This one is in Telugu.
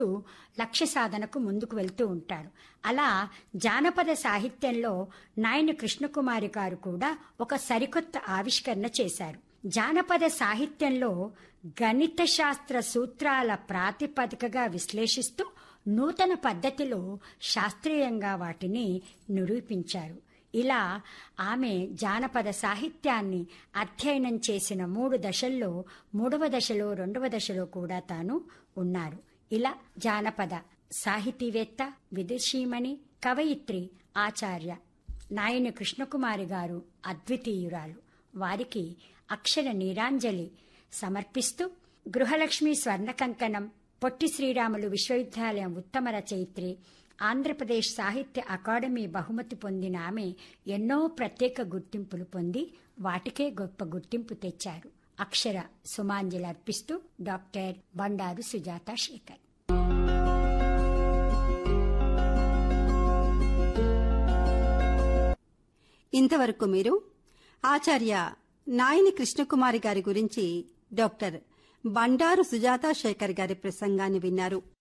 లక్ష్య సాధనకు ముందుకు వెళ్తూ ఉంటాడు అలా జానపద సాహిత్యంలో నాయని కృష్ణకుమారి గారు కూడా ఒక సరికొత్త ఆవిష్కరణ చేశారు జానపద సాహిత్యంలో గణిత శాస్త్ర సూత్రాల ప్రాతిపదికగా విశ్లేషిస్తూ నూతన పద్ధతిలో శాస్త్రీయంగా వాటిని నిరూపించారు ఇలా ఆమె జానపద సాహిత్యాన్ని అధ్యయనం చేసిన మూడు దశల్లో మూడవ దశలో రెండవ దశలో కూడా తాను ఉన్నారు ఇలా జానపద సాహితీవేత్త విదుషీమణి కవయిత్రి ఆచార్య నాయని కృష్ణకుమారి గారు అద్వితీయురాలు వారికి అక్షర నీరాంజలి సమర్పిస్తూ గృహలక్ష్మి స్వర్ణ కంకణం పొట్టి శ్రీరాములు విశ్వవిద్యాలయం ఉత్తమ రచయిత్రి ఆంధ్రప్రదేశ్ సాహిత్య అకాడమీ బహుమతి పొందిన ఆమె ఎన్నో ప్రత్యేక గుర్తింపులు పొంది వాటికే గొప్ప గుర్తింపు తెచ్చారు అక్షర సుమాంజలి అర్పిస్తూ డాక్టర్ బండారు సుజాత శేఖర్ ఇంతవరకు మీరు ఆచార్య నాయని కృష్ణకుమారి గారి గురించి డాక్టర్ బండారు సుజాతా శేఖర్ గారి ప్రసంగాన్ని విన్నారు